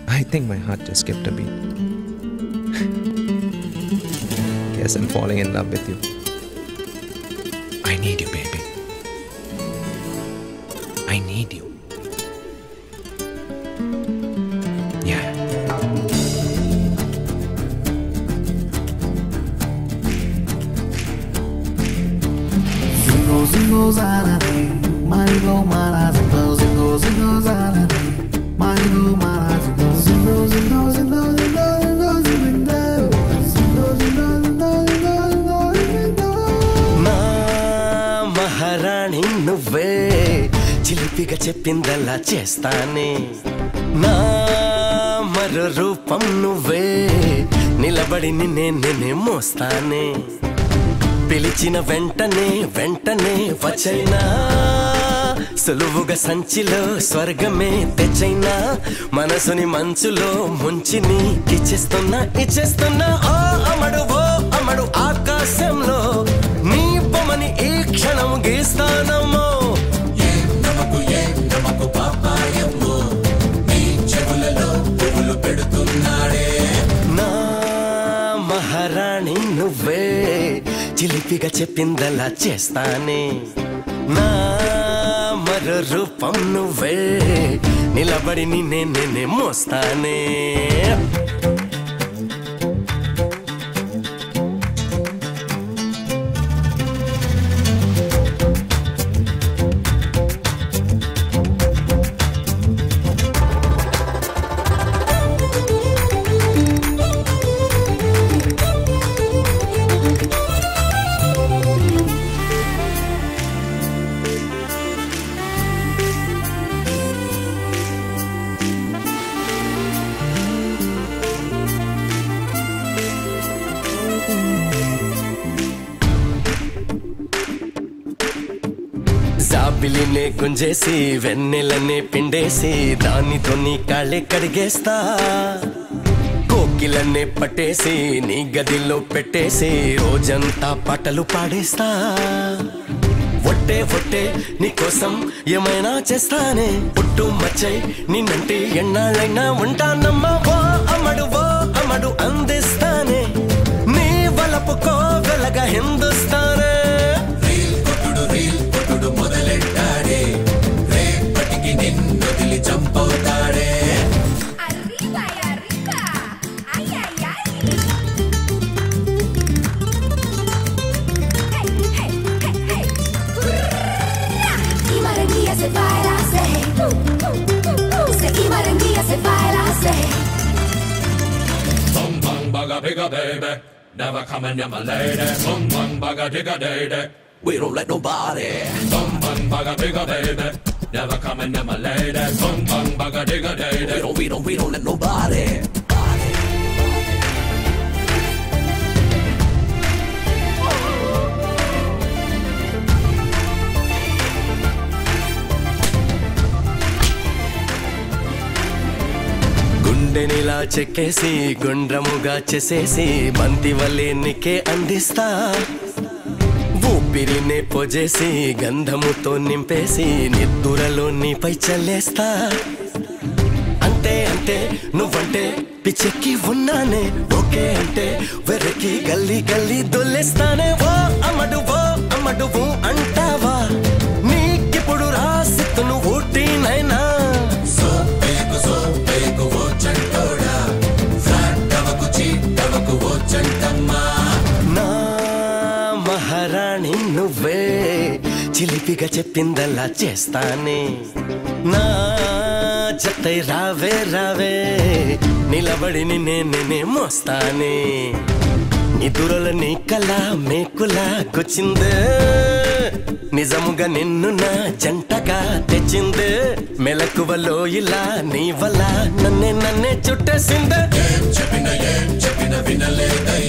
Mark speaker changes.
Speaker 1: I think my heart just skipped a beat. Guess I'm falling in love with you. I need you, baby. I need you. Yeah.
Speaker 2: Zingo zingo zanade, Marigo mara zingo zingo zingo zanade, Marigo mara zingo zingo zingo zingo zingo zingo zingo zingo zingo zingo zingo zingo
Speaker 3: నా మహారాణి నువ్వే చిలిపిగా చెప్పిందలా చేస్తానే నా మరో రూపం నువ్వే నిలబడి నిన్నే నేనే మోస్తానే పిలిచిన వెంటనే వెంటనే వచ్చైనా సులువుగా సంచిలో స్వర్గమే తెచ్చైనా మనసుని మంచులో ముంచి నీకిచ్చేస్తున్నా ఇచ్చేస్తున్నా ఓ అమడు ఓ అమడు ఆకాశంలో నీ బొమ్మని ఈ క్షణం గీస్తానమ్మో నా మహారాణి నువ్వే చిలిపిగా చెప్పిందలా చేస్తానే నా మరో రూపం నువ్వే నిలబడి నిన్నే నేనే మోస్తానే జాబిలినే గుంజేసి వెన్నెలనే పిండేసి దానితో నీ కాళ్ళే కడిగేస్తా కోకిలనే పట్టేసి నీ గదిలో పెట్టేసి రోజంతా పాటలు పాడేస్తా ఒట్టే ఒట్టే నీకోసం ఏమైనా చేస్తానే పుట్టు మచ్చై నిన్నంటే ఎన్నాళ్ళైనా ఉంటానమ్మా ఓ అమ్మడు ఓ అమ్మడు అందిస్తానే నీ వలపు కోవెలగా హిందుస్తానే
Speaker 4: Arriba y arriba. Ay, ay, ay. Hey, hey, hey, hey. Y Maranguilla se baila, se. Se y Maranguilla se baila, se.
Speaker 5: Bum bum bugga bigga baby. Never coming near my lady. Bum bum bugga digga day We don't let nobody. Bum bum bugga bigga baby. Never coming near my lady. Bum bum bugga digga day We don't, we don't, we don't let nobody.
Speaker 3: గుండెనిలా చెక్కేసి గుండ్రముగా చేసేసి బంతి వల్లే నీకే అందిస్తా ఊపిరినే పొజేసి గంధముతో నింపేసి నిద్దురలో నీపై చల్లేస్తా అంతే అంటే నువ్వంటే పిచ్చెక్కి ఉన్నానే ఓకే అంటే వెరకి గల్లీ గల్లీ దొల్లేస్తానే ఓ అమ్మడు ఓ అమ్మడు ఊ అంటావా నీకిప్పుడు రాసిత్తును ఊటీనైనా నా మహారాణి నువ్వే చిలిపిగా చెప్పిందలా చేస్తానే నా జతై రావే రావే నిలబడి నిన్నే నేనే మోస్తానే నిదురల నీ కళ మేకులా కూర్చిందే నిజముగా నిన్ను నా జంటగా తెచ్చిందే మెలకువలో ఇలా నీ వల్ల నన్నే నన్నే చుట్టేసిందే
Speaker 5: చెప్పిన ఏం చెప్పిన వినలేదయ్యా